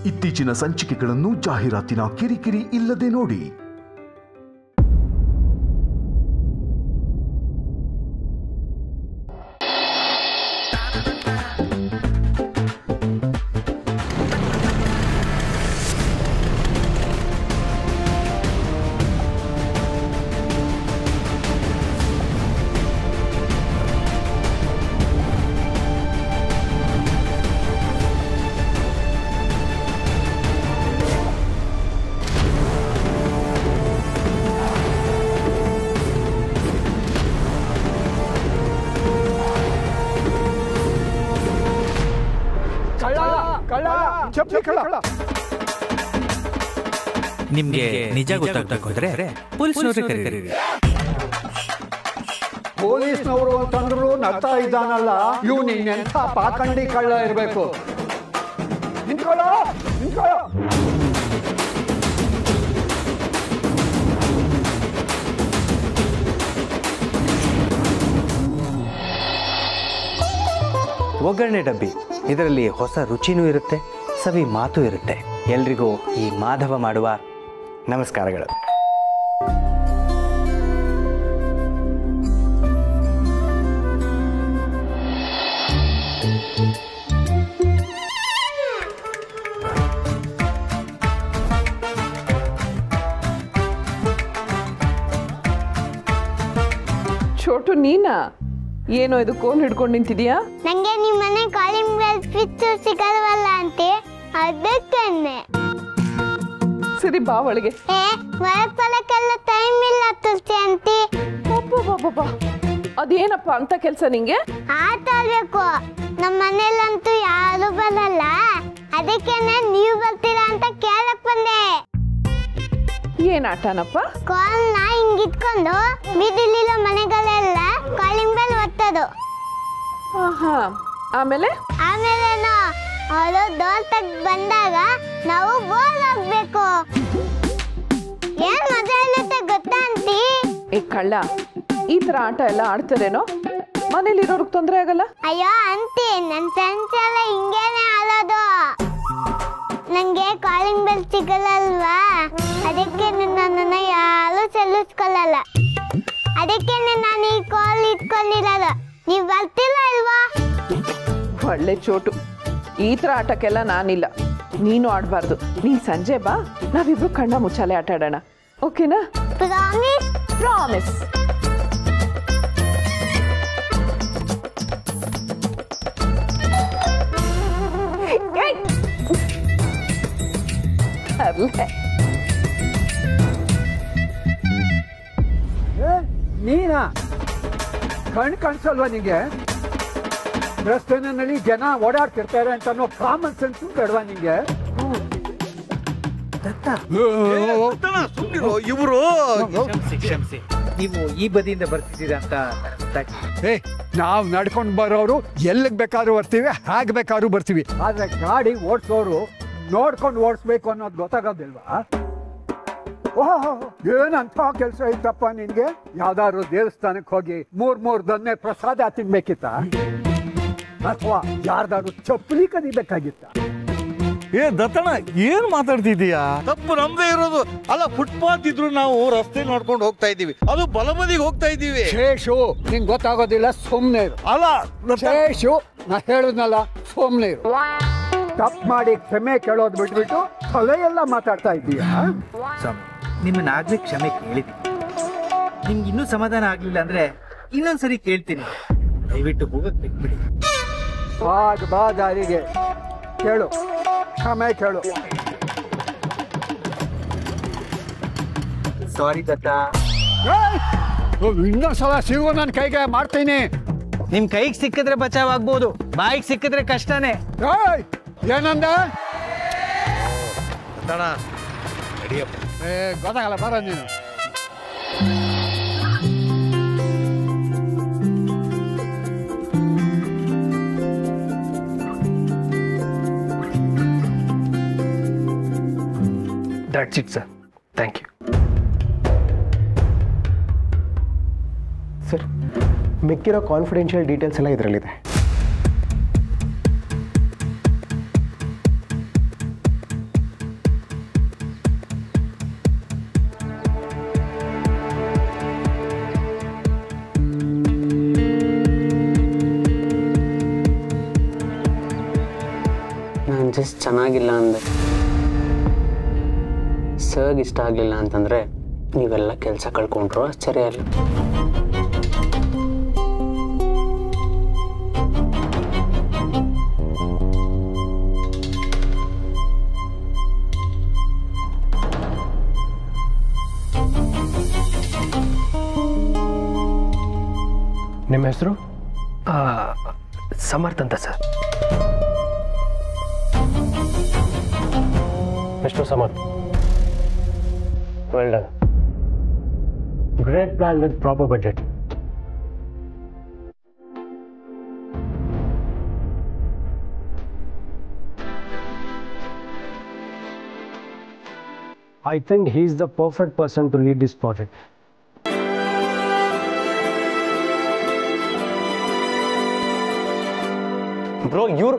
ಇತ್ತೀಚಿನ ಸಂಚಿಕೆಗಳನ್ನು ಜಾಹೀರಾತಿನ ಕಿರಿಕಿರಿ ಇಲ್ಲದೆ ನೋಡಿ ಕಳ್ಳ ಕಳ್ಳ ಚಪ್ಪಲಿ ಕಳ್ಳ ನಿಮ್ಗೆ ನಿಜ ಗೊತ್ತಾಗ್ಬೇಕು ಅಂದ್ರೆ ಪೊಲೀಸ್ನವ್ರಿಗೆ ಕರೀರಿ ಪೊಲೀಸ್ನವರು ಅಂತಂದ್ರು ನಗ್ತಾ ಇದ್ದಾನಲ್ಲ ಇವನು ಎಂಥ ಪಾಖಂಡಿ ಕಳ್ಳ ಇರಬೇಕು ನಿಂತ್ಕೊಳ್ಳೋ ನಿಂತ್ಕೊಳ್ಳೋ ಒಗ್ಗರಣೆ ಡಬ್ಬಿ ಇದರಲ್ಲಿ ಹೊಸ ರುಚಿನೂ ಇರುತ್ತೆ ಸವಿ ಮಾತು ಇರುತ್ತೆ ಎಲ್ರಿಗೂ ಈ ಮಾಧವ ಮಾಡುವ ನಮಸ್ಕಾರಗಳು ಚೋಟು ನೀನಾ ಏನೋ ಇದು ಕೋಲ್ ಹಿಡ್ಕೊಂಡು ನಿಂತಿದ್ಯಾ ನಂಗೆ ನಿಮ್ಮ ಮನೆ ಕಾಲಿಂಗ್ ಬೆಲ್ ಸ್ವಿಚ್ ಸಿಗಲ್ವಲ್ಲ ಅಂತೆ ಅದಕ್ಕನ್ನೆ ಸರಿ ಬಾ ಒಳಗೆ ಏ ಮಲ್ಕೊಳ್ಳೋಕ್ಕೆಲ್ಲ ಟೈಮ್ ಇಲ್ಲ ತುಳಸಿ ಅಂತಿ ಅಬ್ಬಬ್ಬಬ್ಬಬ್ಬ. ಅದೇನಪ್ಪ ಅಂತ ಕೆಲ್ಸ ನಿಂಗೆ ಆಟ ಆಡ್ಬೇಕು ನಮ್ಮ ಮನೇಲಂತೂ ಯಾರು ಬರಲ್ಲ ಅದಕ್ಕೇನೆ ನೀವು ಬರ್ತೀರಾ ಅಂತ ಕೇಳಕ್ ಬಂದೆ ಏನ್ ಆಟನಪ್ಪ ಕಾಲ್ನ ಹಿಂಗಿಟ್ಕೊಂಡು ಬೀದಿಲಿರೋ ಮನೆಗಳೆಲ್ಲ ಕಾಲಿಂಗ್ ಬೆಲ್ ಒತ್ತೋದು ಆಹಾ ಆಮೇಲೆ ಆಮೇಲೇನು ಅವಳು ಡೋರ್ ತೆಗ್ದು ಬಂದಾಗ ನಾವು ಬೋಲ್ ಹೋಗ್ಬೇಕು ಏನ್ ಮಜಾ ಇರುತ್ತೆ ಗೊತ್ತಾ ಅಂತಿ ಏ ಕಳ್ಳ ಈ ತರ ಆಟ ಎಲ್ಲ ಆಡ್ತಾರೇನೋ ಮನೇಲಿರೋರ್ಗ್ ತೊಂದ್ರೆ ಆಗಲ್ಲ ಅಯ್ಯೋ ಅಂತಿ ನನ್ನ ಫ್ರೆಂಡ್ಸ್ ಎಲ್ಲ ಹಿಂಗೇನೆ ಆಡೋದು ನಂಗೆ ಕಾಲಿಂಗ್ ಬೆಲ್ ಸಿಗಲ್ಲಲ್ವಾ ಅದಕ್ಕೆ ನನ್ನನ್ನ ಯಾರು ಚೆಲ್ಲಿಸ್ಕೊಳ್ಳಲ್ಲ ಅದಕ್ಕೆ ನಾನು ಈ ಕಾಲ್ ಇಟ್ಕೊಂಡಿರೋದು ನೀವು ಬರ್ತಿಲ್ಲ ಅಲ್ವಾ ಒಳ್ಳೆ ಚೋಟು ಈ ತರ ಆಟಕ್ಕೆಲ್ಲ ನಾನಿಲ್ಲ ನೀನು ಆಡ್ಬಾರ್ದು ನೀನ್ ಸಂಜೆ ಬಾ ನಾವಿಬ್ರು ಕಣ್ಣ ಮುಚ್ಚಾಲೆ ಆಟ ಆಡೋಣ ಓಕೆನಾ ಪ್ರಾಮಿಸ್ ಪ್ರಾಮಿಸ್ ಅರ್ಲೆ ಏ, ನೀನಾ ಕಣ್ ಕಾಣಿಸಲ್ವಾ ನಿಂಗೆ ರಸ್ತೆನಲ್ಲಿ ಜನ ಓಡಾಡ್ತಿರ್ತಾರೆ ಅಂತ ಅನ್ನೋ ಕಾಮನ್ ಸೆನ್ಸ್ ಬೇಡವಾ ನಿಂಗೆ ಇವರು ಕ್ಷಮಿಸಿ ಕ್ಷಮಿಸಿ ನೀವು ಈ ಬದಿಯಿಂದ ಬರ್ತಿದ್ದೀರಾ ಅಂತ ಗೊತ್ತಾಗ್ತಿದೆ. ಏ ನಾವು ನಡ್ಕೊಂಡು ಬರೋರು ಎಲ್ಲಿಗೆ ಬೇಕಾದ್ರೂ ಬರ್ತೀವಿ ಹೇಗೆ ಬೇಕಾದ್ರೂ ಬರ್ತೀವಿ ಆದ್ರೆ ಗಾಡಿ ಓಡಿಸೋರು ನೋಡ್ಕೊಂಡು ಓಡಿಸ್ಬೇಕು ಅನ್ನೋದು ಗೊತ್ತಾಗೋದಿಲ್ವಾ ಓಹೋ ಏನಂತ ಕೆಲಸ ಇತ್ತಪ್ಪ ನಿನ್ಗೆ ಯಾವ್ದಾದ್ರು ದೇವಸ್ಥಾನಕ್ಕೆ ಹೋಗಿ ಮೂರ್ ಮೂರ್ ದೊನ್ನೆ ಪ್ರಸಾದ ತಿನ್ಬೇಕಿತ್ತ ಅಥವಾ ಯಾರ್ದಾದ್ರು ಚಪ್ಪಲಿ ಕದಿಬೇಕಾಗಿತ್ತ ಏ ದತ್ತಣ್ಣ ಏನ್ ಮಾತಾಡ್ತಿದೀಯಾ ತಪ್ಪು ನಮ್ದೇ ಇರೋದು ಅಲ್ಲ ಫುಟ್ಪಾತ್ ಇದ್ರು ನಾವು ರಸ್ತೆ ನೋಡ್ಕೊಂಡು ಹೋಗ್ತಾ ಇದ್ದೀವಿ ಅದು ಬಲಬದಿಗೆ ಹೋಗ್ತಾ ಇದ್ದೀವಿ ಶೇಷು ನಿಂಗೆ ಗೊತ್ತಾಗೋದಿಲ್ಲ ಸುಮ್ಮನೆ ಇರು ಅಲ್ಲ ದತ್ತಣ್ಣ, ಶೇಷು ನಾ ಹೇಳಿದ್ನಲ್ಲ ಸುಮ್ಮನೆ ಇರು ತಪ್ಪು ಮಾಡಿ ಕ್ಷಮೆ ಕೇಳೋದು ಬಿಟ್ಬಿಟ್ಟು ತಲೆ ಎಲ್ಲ ಮಾತಾಡ್ತಾ ಇದ್ದೀಯಾ ಸ್ವಾಮಿ ನಿಮ್ಮನ್ನ ಆಗ್ಲೇ ಕ್ಷಮೆ ಕೇಳಿದ್ದೀನಿ ನಿಮ್ಗೆ ಇನ್ನೂ ಸಮಾಧಾನ ಆಗ್ಲಿಲ್ಲ ಅಂದ್ರೆ ಇನ್ನೊಂದ್ಸರಿ ಕೇಳ್ತೀನಿ ದಯವಿಟ್ಟು ಹೋಗಕ್ ಬಿಟ್ಬಿಡಿ ಬಾಗ್ ಬಾ ದಾರಿಗೆ ಕೇಳು ಕ್ಷಮೆ ಕೇಳು ಸಾರಿ ದತ್ತ ಏಯ್! ಇನ್ನೊಂದ್ಸಲ ಸಿಗು ನನ್ನ ಕೈಗೆ ಮಾಡ್ತೀನಿ ನಿಮ್ ಕೈಗೆ ಸಿಕ್ಕಿದ್ರೆ ಬಚಾವ್ ಆಗ್ಬೋದು ಬಾಯಿಗೆ ಸಿಕ್ಕಿದ್ರೆ ಕಷ್ಟನೇ ಏಯ್! ಏನಂದ ದತ್ತಣ್ಣ ನಡಿಯಪ್ಪ ಏ ಗೊತ್ತಾಗಲ್ಲ ಬರ ನೀನು that's it sir thank you sir ಮಿಕ್ಕಿರೋ ಕಾನ್ಫಿಡೆನ್ಷಿಯಲ್ ಡೀಟೇಲ್ಸ್ ಎಲ್ಲ ಇದರಲ್ಲಿದೆ ಡ್ರೆಸ್ ಚೆನ್ನಾಗಿಲ್ಲ ಅಂದೆ ಸರ್ಗ್ ಇಷ್ಟ ಆಗಲಿಲ್ಲ ಅಂತಂದರೆ ನೀವೆಲ್ಲ ಕೆಲಸ ಕಳ್ಕೊಂಡ್ರು ಆಶ್ಚರ್ಯ ಇಲ್ಲ ನಿಮ್ಮ ಹೆಸರು ಸಮರ್ಥ್ ಅಂತ sir mister Samarth well done great plan with proper budget I think he is the perfect person to lead this project. Bro ಇವ್ರು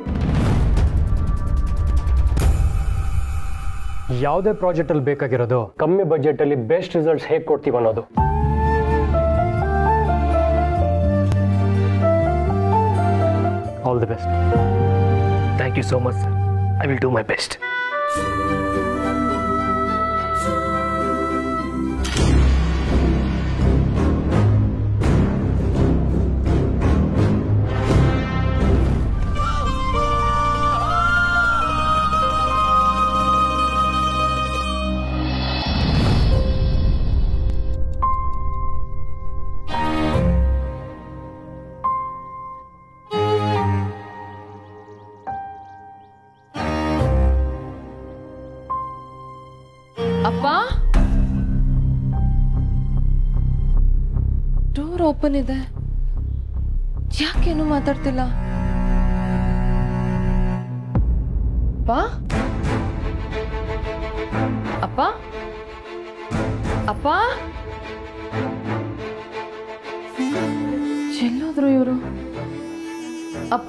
ಯಾವುದೇ ಪ್ರಾಜೆಕ್ಟಲ್ಲಿ ಬೇಕಾಗಿರೋದು ಕಮ್ಮಿ ಬಜೆಟಲ್ಲಿ ಬೆಸ್ಟ್ ರಿಸಲ್ಟ್ಸ್ ಹೇಗೆ ಕೊಡ್ತೀವಿ ಅನ್ನೋದು all the best thank you so much sir I will do my best ಅಪ್ಪ door open ಇದೆ ಯಾಕೇನು ಮಾತಾಡ್ತಿಲ್ಲ ಅಪ್ಪ ಅಪ್ಪ ಅಪ್ಪ ಎಲ್ಲೋದ್ರು ಇವರು ಅಪ್ಪ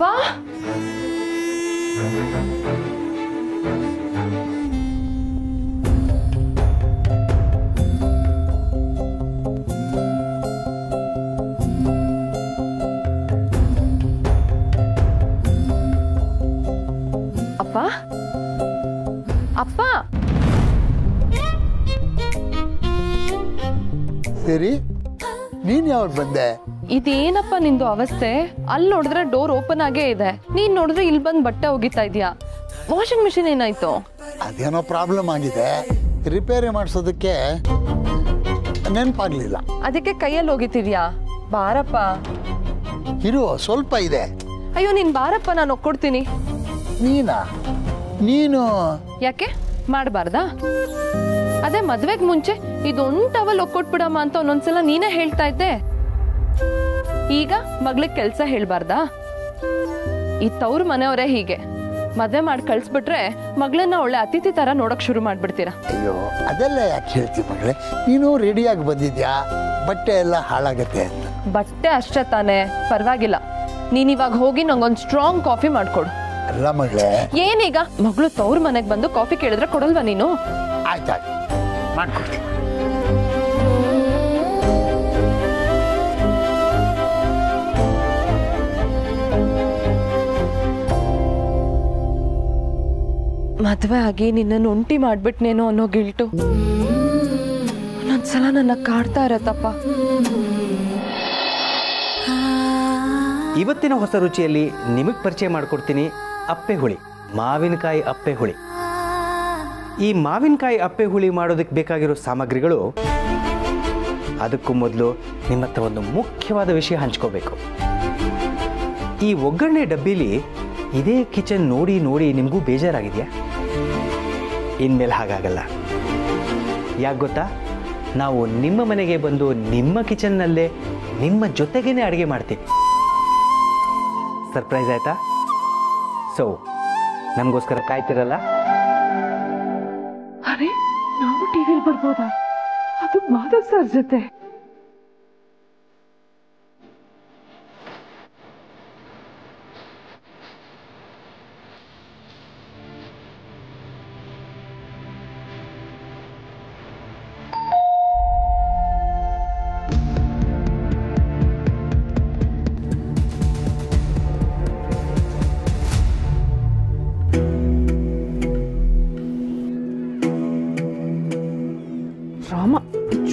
ಅಪ್ಪ ಅಪ್ಪ ಸರಿ ನೀನ್ ಯಾವಾಗ ಬಂದೆ ಇದೇನಪ್ಪ ನಿಂದು ಅವಸ್ಥೆ ಅಲ್ಲಿ ನೋಡಿದ್ರೆ ಡೋರ್ ಓಪನ್ ಆಗೇ ಇದೆ ನೀನ್ ನೋಡಿದ್ರೆ ಇಲ್ಲಿ ಬಂದ್ ಬಟ್ಟೆ ಒಗಿತಾ ಇದೀಯಾ ವಾಷಿಂಗ್ ಮಿಷಿನ್ ಏನಾಯ್ತು ಅದೇನೋ ಪ್ರಾಬ್ಲಮ್ ಆಗಿದೆ ರಿಪೇರಿ ಮಾಡಿಸೋದಕ್ಕೆ ನೆನಪಾಗ್ಲಿಲ್ಲ ಅದಕ್ಕೆ ಕೈಯಲ್ಲಿ ಹೋಗಿತಿದ್ಯಾ ಬಾರಪ್ಪ ಇರು ಸ್ವಲ್ಪ ಇದೆ ಅಯ್ಯೋ ನೀನ್ ಬಾರಪ್ಪ ನಾನು ಒಕ್ಕೊಡ್ತೀನಿ ನೀನಾ ನೀನು ಯಾಕೆ ಮಾಡಬಾರ್ದಾ ಅದೇ ಮದ್ವೆಗ್ ಮುಂಚೆ ಇದೊಂದು ಟವಲ್ ಒಕ್ಕೊಟ್ಬಿಡಮ್ಮ ಅಂತ ಒಂದೊಂದ್ಸಲ ನೀನೇ ಹೇಳ್ತಾ ಇದ್ದೆ ಈಗ ಮಗ್ಳಿಗ್ ಕೆಲ್ಸ ಹೇಳ್ಬಾರ್ದಾ ಈ ತವ್ರ ಮನೆಯವರೇ ಹೀಗೆ ಮದ್ವೆ ಮಾಡಿ ಕಳ್ಸ್ಬಿಟ್ರೆ ಮಗಳನ್ನ ಒಳ್ಳೆ ಅತಿಥಿ ತರ ನೋಡಕ್ ಶುರು ಮಾಡ್ಬಿಡ್ತೀರಾ ಅಯ್ಯೋ ಅದೆಲ್ಲ ಯಾಕೆ ಹೇಳ್ತೀವಿ ಮಗಳೇ ನೀನು ರೆಡಿಯಾಗಿ ಬಂದಿದ್ಯಾ ಬಟ್ಟೆ ಎಲ್ಲ ಹಾಳಾಗತ್ತೆ ಅಂತ ಬಟ್ಟೆ ಅಷ್ಟೇ ತಾನೇ ಪರವಾಗಿಲ್ಲ ನೀನ್ ಇವಾಗ ಹೋಗಿ ನಂಗೊಂದ್ ಸ್ಟ್ರಾಂಗ್ ಕಾಫಿ ಮಾಡ್ಕೊಡು ಅಲ್ಲ ಮಗಳೇ ಏನೀಗ ಮಗಳು ತವ್ರ ಮನೆಗ್ ಬಂದು ಕಾಫಿ ಕೇಳಿದ್ರೆ ಕೊಡಲ್ವಾ ನೀನು ಆಯ್ತಾಯ್ತು ಮಾಡ್ಕೊಡ್ತೀನಿ ಮದ್ವೆ ಆಗಿ ನಿನ್ನನ್ನು ಒಂಟಿ ಮಾಡ್ಬಿಟ್ನೇನೋ ಅನ್ನೋ ಗಿಲ್ಟು ಒಂದೊಂದ್ಸಲ ನನ್ನ ಕಾಡ್ತಾ ಇರತ್ತಪ್ಪ ಇವತ್ತಿನ ಹೊಸ ರುಚಿಯಲ್ಲಿ ನಿಮಗೆ ಪರಿಚಯ ಮಾಡಿಕೊಡ್ತೀನಿ ಅಪ್ಪೆ ಹುಳಿ ಮಾವಿನಕಾಯಿ ಅಪ್ಪೆ ಹುಳಿ ಈ ಮಾವಿನಕಾಯಿ ಅಪ್ಪೆ ಹುಳಿ ಮಾಡೋದಕ್ಕೆ ಬೇಕಾಗಿರೋ ಸಾಮಗ್ರಿಗಳು ಅದಕ್ಕೂ ಮೊದಲು ನಿಮ್ಮ ಹತ್ರ ಒಂದು ಮುಖ್ಯವಾದ ವಿಷಯ ಹಂಚ್ಕೋಬೇಕು ಈ ಒಗ್ಗರಣೆ ಡಬ್ಬಿಲಿ ಇದೇ ಕಿಚನ್ ನೋಡಿ ನೋಡಿ ನಿಮಗೂ ಬೇಜಾರಾಗಿದೆಯಾ ಇನ್ಮೇಲೆ ಹಾಗಾಗಲ್ಲ ಯಾಕೆ ಗೊತ್ತಾ ನಾವು ನಿಮ್ಮ ಮನೆಗೆ ಬಂದು ನಿಮ್ಮ ಕಿಚನ್ನಲ್ಲೇ ನಿಮ್ಮ ಜೊತೆಗೇನೆ ಅಡುಗೆ ಮಾಡ್ತೀವಿ ಸರ್ಪ್ರೈಸ್ ಆಯ್ತಾ ಸೊ ನಮಗೋಸ್ಕರ ಕಾಯ್ತಿರಲ್ಲ ಅರೆ ನಾವು ಟಿವಿಲಿ ಬರ್ಬೋದಾ ಅದು ಮಾಧವ್ ಸರ್ ಜೊತೆ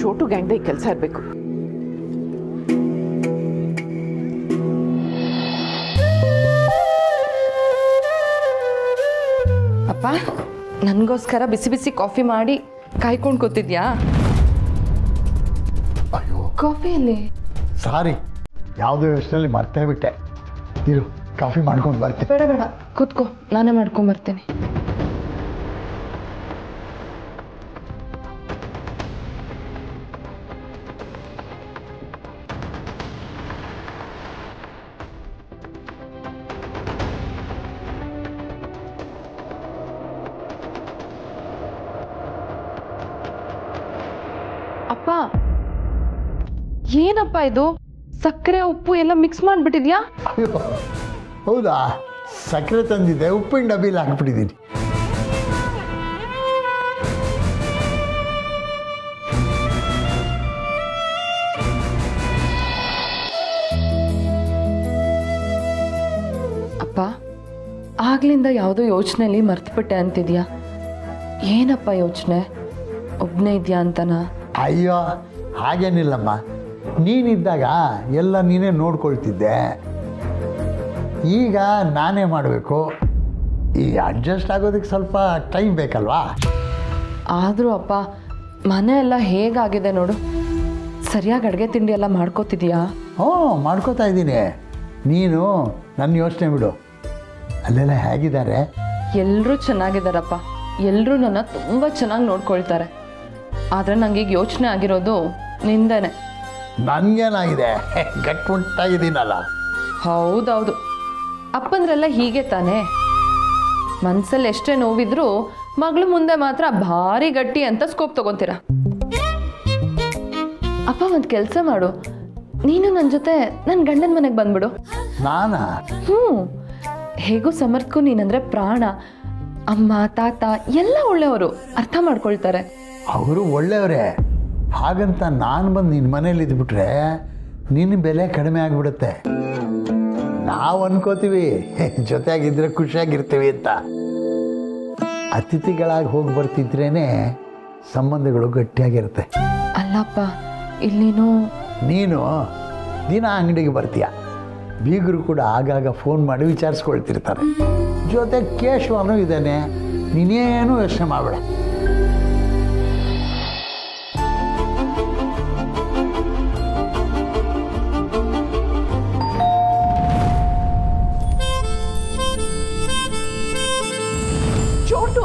ಚೋಟು ಗ್ಯಾಂಗ್ದ ಈ ಕೆಲಸ ಇರಬೇಕು ಅಪ್ಪ ನನಗೋಸ್ಕರ ಬಿಸಿ ಬಿಸಿ ಕಾಫಿ ಮಾಡಿ ಕಾಯ್ಕೊಂಡು ಕೂತಿದ್ಯಾ ಅಯ್ಯೋ ಕಾಫಿಯಲ್ಲಿ ಸಾರಿ ಯಾವುದೋ ಯೋಚನೆಯಲ್ಲಿ ಮರ್ತೇ ಬಿಟ್ಟೆ ಇರು ಕಾಫಿ ಮಾಡ್ಕೊಂಡು ಬರ್ತೀನಿ ಬೇಡ ಬೇಡ ಕೂತ್ಕೋ ನಾನೇ ಮಾಡ್ಕೊಂಬರ್ತೀನಿ ಅಪ್ಪ ಏನಪ್ಪ ಇದು ಸಕ್ಕರೆ ಉಪ್ಪು ಎಲ್ಲ ಮಿಕ್ಸ್ ಮಾಡಿಬಿಟ್ಟಿದ್ಯಾ ಅಯ್ಯೋ ಹೌದಾ ಸಕ್ಕರೆ ತಂದಿದ್ದೆ ಉಪ್ಪಿನ ಡಬ್ಬಿಲಿ ಹಾಕ್ಬಿಟ್ಟಿದ್ದೀನಿ ಅಪ್ಪ ಆಗ್ಲಿಂದ ಯಾವುದೋ ಯೋಚನೆಯಲ್ಲಿ ಮರ್ತ್ಬಿಟ್ಟೆ ಅಂತಿದ್ಯಾ ಏನಪ್ಪ ಯೋಚನೆ ಒಬ್ಬನೇ ಇದೆಯಾ ಅಂತನಾ ಅಯ್ಯೋ ಹಾಗೇನಿಲ್ಲಮ್ಮ ನೀನಿದ್ದಾಗ ಎಲ್ಲ ನೀನೇ ನೋಡ್ಕೊಳ್ತಿದ್ದೆ ಈಗ ನಾನೇ ಮಾಡಬೇಕು ಈ ಅಡ್ಜಸ್ಟ್ ಆಗೋದಕ್ಕೆ ಸ್ವಲ್ಪ ಟೈಮ್ ಬೇಕಲ್ವಾ ಆದರೂ ಅಪ್ಪ ಮನೆ ಎಲ್ಲ ಹೇಗಾಗಿದೆ ನೋಡು ಸರಿಯಾಗಿ ಅಡುಗೆ ತಿಂಡಿ ಎಲ್ಲ ಮಾಡ್ಕೋತಿದ್ಯಾ ಹ್ಞೂ ಮಾಡ್ಕೋತಾ ಇದ್ದೀನಿ ನೀನು ನನ್ನ ಯೋಚನೆ ಬಿಡು ಅಲ್ಲೆಲ್ಲ ಹೇಗಿದ್ದಾರೆ ಎಲ್ಲರೂ ಚೆನ್ನಾಗಿದ್ದಾರಪ್ಪ ಎಲ್ಲರೂ ನನ್ನ ತುಂಬ ಚೆನ್ನಾಗಿ ನೋಡ್ಕೊಳ್ತಾರೆ ಆದರೆ ನನಗೀಗ ಯೋಚನೆ ಆಗಿರೋದು ನಿಂದೇನೆ ನನಗೇನಾಗಿದೆ ಗಟ್ಮುಟ್ಟಾಗಿದ್ದೀನಲ್ಲ ಹೌದೌದು ಅಪ್ಪಂದ್ರೆಲ್ಲ ಹೀಗೆ ತಾನೇ ಮನ್ಸಲ್ಲಿ ಎಷ್ಟೇ ನೋವಿದ್ರೂ ಮಗಳು ಮುಂದೆ ಮಾತ್ರ ಭಾರಿ ಗಟ್ಟಿ ಅಂತ ಸ್ಕೋಪ್ ತಗೊಂತೀರ ಅಪ್ಪ ಒಂದು ಕೆಲಸ ಮಾಡು ನೀನು ನನ್ನ ಜೊತೆ ನನ್ನ ಗಂಡನ ಮನೆಗೆ ಬಂದ್ಬಿಡು ನಾನಾ ಹ್ಞೂ ಹೇಗೂ ಸಮರ್ಥಕ್ಕೂ ನೀನಂದ್ರೆ ಪ್ರಾಣ ಅಮ್ಮ ತಾತ ಎಲ್ಲ ಒಳ್ಳೆಯವರು ಅರ್ಥ ಮಾಡ್ಕೊಳ್ತಾರೆ ಅವರು ಒಳ್ಳೆಯವರೇ ಹಾಗಂತ ನಾನು ಬಂದು ನಿನ್ನ ಮನೇಲಿ ಇದ್ಬಿಟ್ರೆ ನಿನ್ನ ಬೆಲೆ ಕಡಿಮೆ ಆಗಿಬಿಡುತ್ತೆ ನಾವು ಅನ್ಕೋತೀವಿ ಜೊತೆಯಾಗಿದ್ರೆ ಖುಷಿಯಾಗಿರ್ತೀವಿ ಅಂತ ಅತಿಥಿಗಳಾಗಿ ಹೋಗಿ ಬರ್ತಿದ್ರೇನೆ ಸಂಬಂಧಗಳು ಗಟ್ಟಿಯಾಗಿರುತ್ತೆ ಅಲ್ಲಪ್ಪ ಇಲ್ಲಿನೂ ನೀನು ದಿನ ಅಂಗಡಿಗೆ ಬರ್ತೀಯ ಬೀಗರು ಕೂಡ ಆಗಾಗ ಫೋನ್ ಮಾಡಿ ವಿಚಾರಿಸ್ಕೊಳ್ತಿರ್ತಾರೆ ಜೊತೆ ಕೇಶವನು ಇದ್ದಾನೆ ನೀನೇನು ಯೋಚನೆ ಮಾಡಬೇಡ ಚೋಟು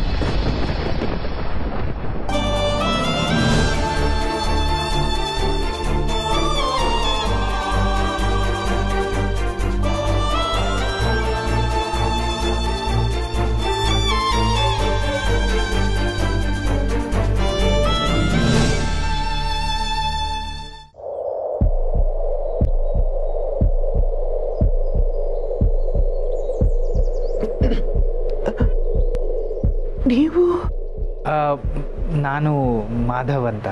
ನೀವು ಆ, ನಾನು ಮಾಧವ್ ಅಂತ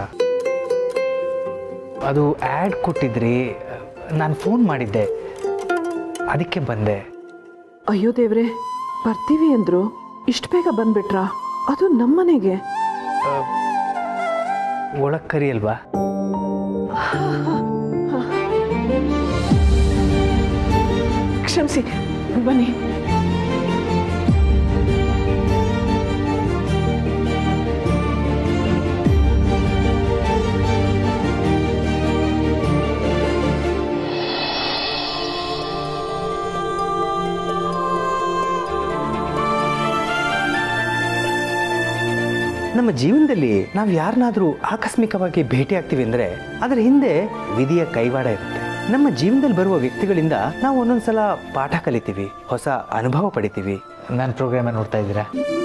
ಅದು ಆ್ಯಡ್ ಕೊಟ್ಟಿದ್ರಿ ನಾನು ಫೋನ್ ಮಾಡಿದ್ದೆ ಅದಕ್ಕೆ ಬಂದೆ ಅಯ್ಯೋ ದೇವ್ರೆ ಬರ್ತೀವಿ ಅಂದ್ರು ಇಷ್ಟು ಬೇಗ ಬಂದ್ಬಿಟ್ರಾ ಅದು ನಮ್ಮನೆಗೆ ಒಳಗೆ ಕರಿಯಲ್ವಾ ಕ್ಷಮಿಸಿ ಬನ್ನಿ ನಮ್ಮ ಜೀವನದಲ್ಲಿ ನಾವು ಯಾರನ್ನಾದರೂ ಆಕಸ್ಮಿಕವಾಗಿ ಭೇಟಿ ಆಗ್ತೀವಿ ಅಂದರೆ ಅದರ ಹಿಂದೆ ವಿಧಿಯ ಕೈವಾಡ ಇರುತ್ತೆ ನಮ್ಮ ಜೀವನದಲ್ಲಿ ಬರುವ ವ್ಯಕ್ತಿಗಳಿಂದ ನಾವು ಒಂದೊಂದ್ಸಲ ಪಾಠ ಕಲಿತೀವಿ ಹೊಸ ಅನುಭವ ಪಡಿತೀವಿ ನನ್ನ ಪ್ರೋಗ್ರಾಮ್ ನೋಡ್ತಾ ಇದ್ದೀರಾ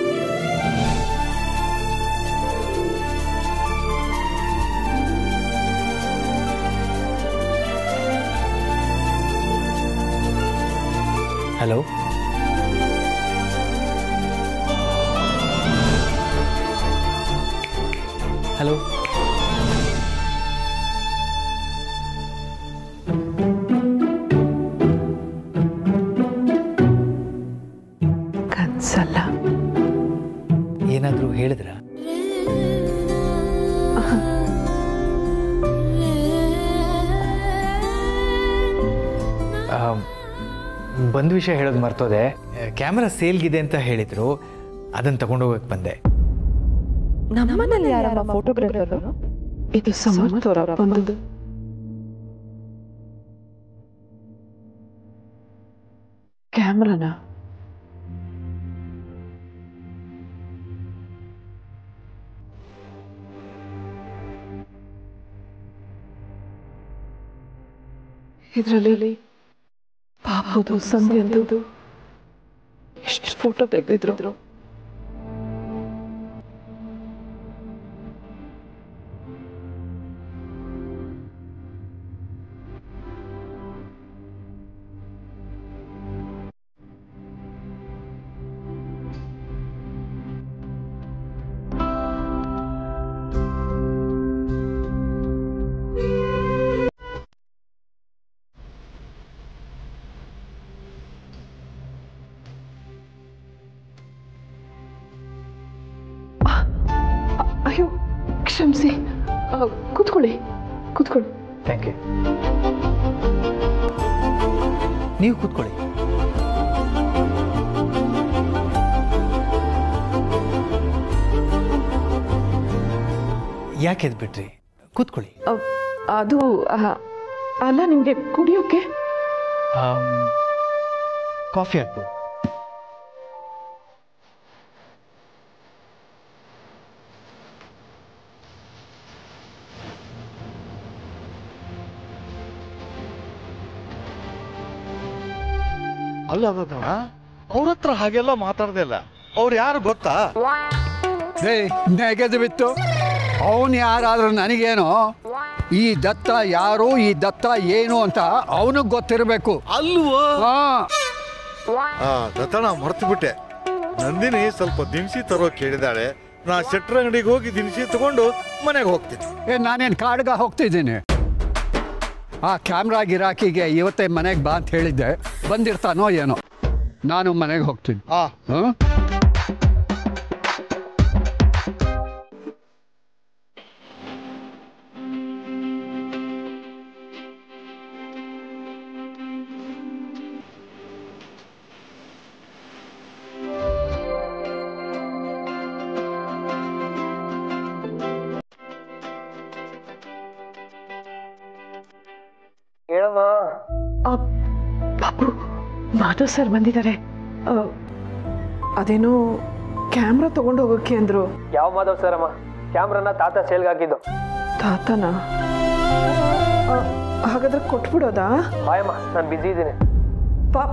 ಹಲೋ ಹಲೋ ಕನ್ಸಲ್ಲ ಏನಾದರೂ ಹೇಳಿದ್ರ ಬಂದ ವಿಷಯ ಹೇಳೋದು ಮರ್ತೋದೆ ಕ್ಯಾಮ್ರಾ ಸೇಲ್ಗಿದೆ ಅಂತ ಹೇಳಿದರು ಅದನ್ನು ತಗೊಂಡೋಗಕ್ಕೆ ಬಂದೆ ನಮ್ಮನೇಲಿ ಯಾರಮ್ಮ ಫೋಟೋಗ್ರಾಫರ್ ಇದು ಸಮರ್ಥವರ ಬಂದದ್ದು ಕ್ಯಾಮ್ರಾನ ಇದರಲ್ಲಿ ಪಾಪದು ಸಂಧ್ಯಂದು ಎಷ್ಟು ಫೋಟೋ ತೆಗೆದಿದ್ರು ಅಯ್ಯೋ ಕ್ಷಮಿಸಿ ಆ, ಕೂತ್ಕೊಳ್ಳಿ ಕೂತ್ಕೊಳ್ಳಿ ಥ್ಯಾಂಕ್ ಯು ನೀವು ಕೂತ್ಕೊಳ್ಳಿ ಯಾಕೆ ಎದ್ಬಿಟ್ರಿ ಕೂತ್ಕೊಳ್ಳಿ ಆ, ಅದು ಆ, ಅಲ್ಲ ನಿಮಗೆ ಕುಡಿಯೋಕೆ ಕಾಫಿ ಹಾಕು ಅಲ್ಲ ಅವ್ರ ಹತ್ರ ಹಾಗೆಲ್ಲ ಮಾತಾಡ್ದೆ ಇಲ್ಲ ಅವ್ರು ಯಾರು ಗೊತ್ತಾ ಏಯ್ ನೆಗೆದು ಬಿತ್ತು ಅವನು ಯಾರಾದ್ರೂ ನನಗೇನೋ ಈ ದತ್ತ ಯಾರು ಈ ದತ್ತ ಏನು ಅಂತ ಅವನಿಗೆ ಗೊತ್ತಿರಬೇಕು ಅಲ್ವೋ ಹಾ ಆ ದತ್ತಣ ಮರ್ತು ಬಿಟ್ಟೆ ನಂದಿನಿ ಸ್ವಲ್ಪ ದಿನಸಿ ತರೋ ಕೇಳಿದಾಳೆ ನಾ ಶೆಟ್ರ ಅಂಗಡಿಗೆ ಹೋಗಿ ದಿನಸಿ ತಗೊಂಡು ಮನೆಗೆ ಹೋಗ್ತೀನಿ ಏ ನಾನೇನು ಕಾಡ್ಗ ಹೋಗ್ತಿದ್ದೀನಿ ಆ ಕ್ಯಾಮ್ರಾ ಗಿರಾಕಿಗೆ ಇವತ್ತೇ ಮನೆಗೆ ಬಾ ಅಂತ ಹೇಳಿದ್ದೆ ಬಂದಿರ್ತಾನೋ ಏನೋ ನಾನು ಮನೆಗೆ ಹೋಗ್ತೀನಿ ಆ ಹಾಂ ಆ, ಬಾಬು ಮಾಧವ್ ಸರ್ ಬಂದಿದ್ದಾರೆ ಆ, ಅದೇನೋ ಕ್ಯಾಮ್ರಾ ತಗೊಂಡು ಹೋಗೋಕೆ ಅಂದ್ರು ಯಾವ ಮಾಧವ್ ಸರ್ ಅಮ್ಮ ಕ್ಯಾಮ್ರಾನ ತಾತ ಸೇಲ್ಗೆ ಹಾಕಿದ್ದು ತಾತನ ಆ, ಹಾಗಾದ್ರೆ ಕೊಟ್ಬಿಡೋದಾ ಬಾಯಮ್ಮ ನಾನು ಬ್ಯುಸಿ ಇದ್ದೀನಿ ಪಾಪ್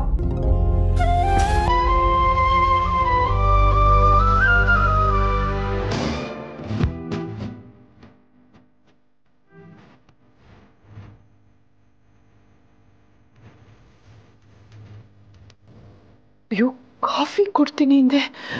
ಅಯ್ಯೋ ಕಾಫಿ ಕೊಡ್ತೀನಿ ಹಿಂದೆ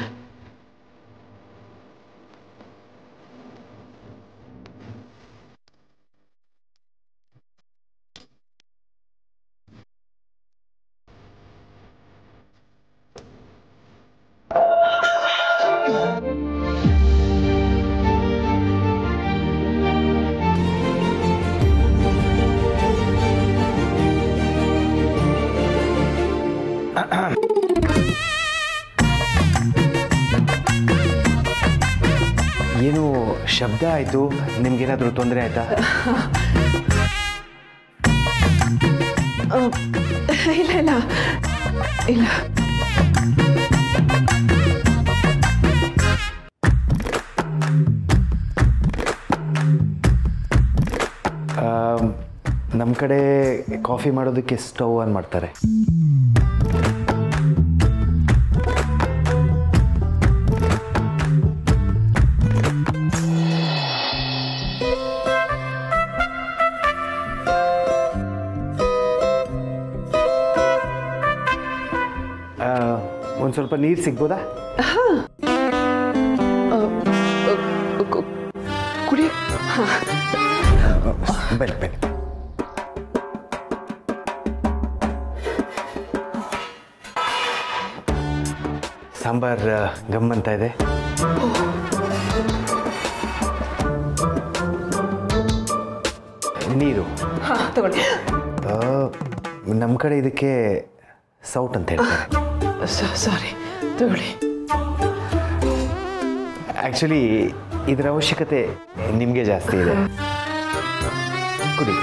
ಏನು ಶಬ್ದ ಆಯಿತು ನಿಮ್ಗೇನಾದರೂ ತೊಂದರೆ ಆಯಿತಾ ಆ, ಇಲ್ಲ ಇಲ್ಲ ಇಲ್ಲ ನಮ್ಮ ಕಡೆ ಕಾಫಿ ಮಾಡೋದಕ್ಕೆ ಸ್ಟವ್ ಆನ್ ಮಾಡ್ತಾರೆ ಒಂದು ಸ್ವಲ್ಪ ನೀರು ಸಿಗ್ಬೋದಾ ಆ, ಆ, ಕು- ಕುಡಿ ಹಾ. ಬನ್ನಿ ಬನ್ನಿ ಸಾಂಬಾರ್ ಗಮ್ ಅಂತ ಇದೆ ನೀರು ಹಾ, ತಗೊಳ್ಳಿ ಆ, ನಮ್ಮ ಕಡೆ ಇದಕ್ಕೆ ಸೌಟ್ ಅಂತ ಹೇಳ್ತಾರೆ ಸಾರಿ ತಗೊಳ್ಳಿ ಆ್ಯಕ್ಚುಲಿ ಇದರ ಅವಶ್ಯಕತೆ ನಿಮಗೆ ಜಾಸ್ತಿ ಇದೆ ಕುಡಿ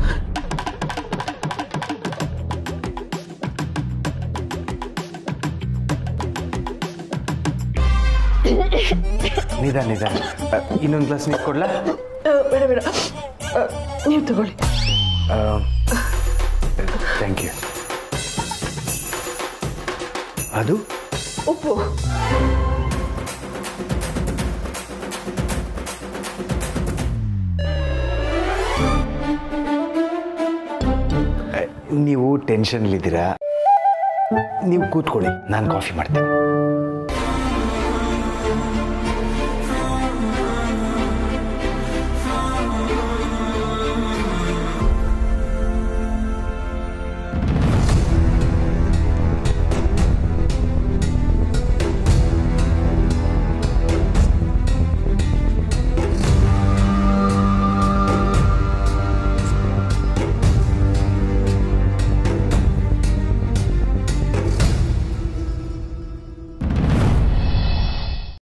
ನಿಧಾನ ನಿಧಾನ ಇನ್ನೊಂದು ಗ್ಲಾಸ್ ನೀರು ಕೊಡ್ಲಾ ಬೇಡ ಬೇಡ ನೀವು ತಗೊಳ್ಳಿ ಥ್ಯಾಂಕ್ ಯು ಅದು ಉಪ್ಪು ನೀವು ಟೆನ್ಷನ್ಲಿದ್ದೀರಾ ನೀವು ಕೂತ್ಕೊಳ್ಳಿ ನಾನು ಕಾಫಿ ಮಾಡ್ತೀನಿ